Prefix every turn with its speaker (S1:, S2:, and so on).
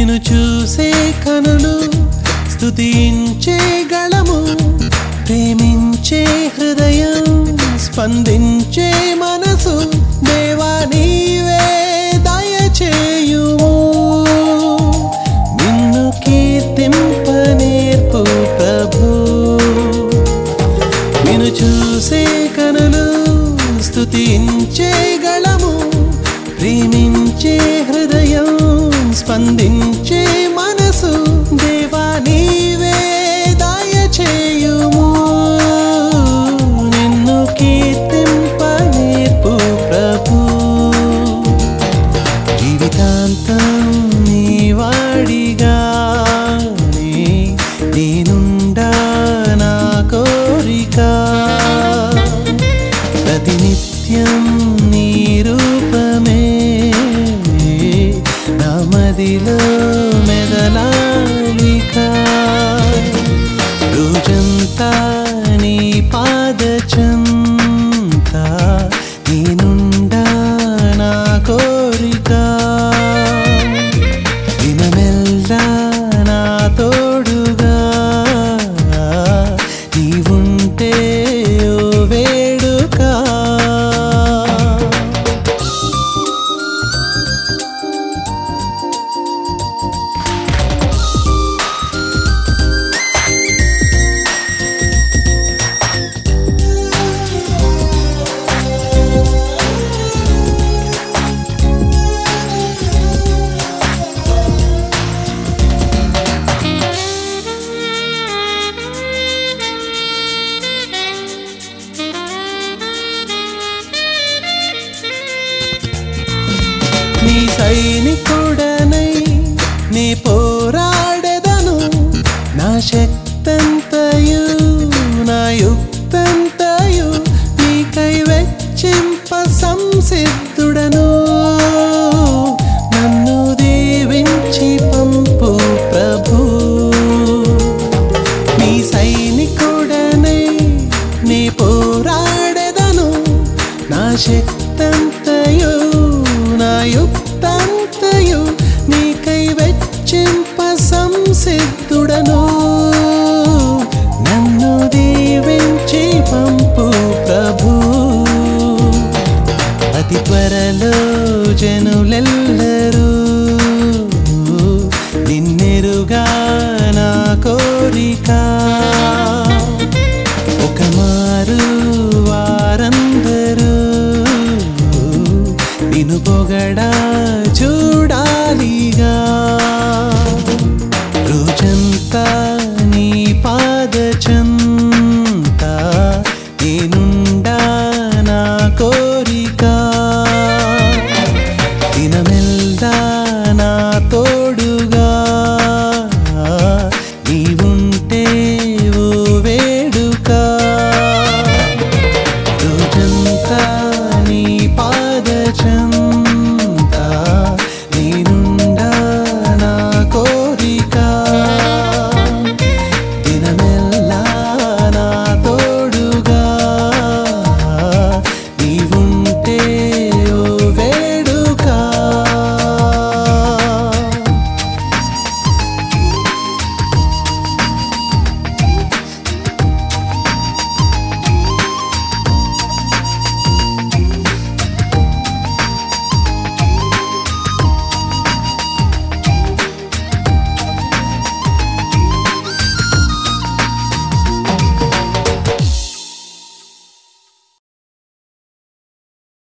S1: నిన్ను చూసే కనులు స్తుతించే గళము ప్రేమించే హృదయం స్పందించే మనసు దేవా నీవే దయచేయుము నిన్ను కీర్తింప నేర్పు ప్రభు నిన్ను చూసే కనులు స్తుతించే గళము ప్రేమించే హృదయం స్పందించే మనసు దేవా నీవే దయచేయుము నిన్ను కీర్తింప నేర్పు ప్రభు జీవితాంతం నీ వాడిగానే నేనుండా నా కోరిక ప్రతినిత్యం నీ రూపమే నా మదిలో మెదలాలిక రోజంతా నీ పాదచంత నేనుండా నా కోరిక దినమెల్లా నా తోడుగా నీవుంటే ఓ వేడుక నీ సైనికుడనై నీ పోరాడెదను నా శక్తంతయు నా యుక్తంతయు నీకై వెచ్చింప సంసిద్ధుడను నన్ను దీవించి పంపు ప్రభు నీ సైనికుడనై నీ పోరాడెదను నా శక్తంతయు నా యుక్తంతయు నీకై వెచ్చింప సంసిద్ధుడను నన్ను దీవించి పంపు ప్రభు అతి త్వరలో జనులెల్లరూ నిన్నెరుగా నా కోరిక ఒక మారు వారందరూ నిన్ను పొగడా చూ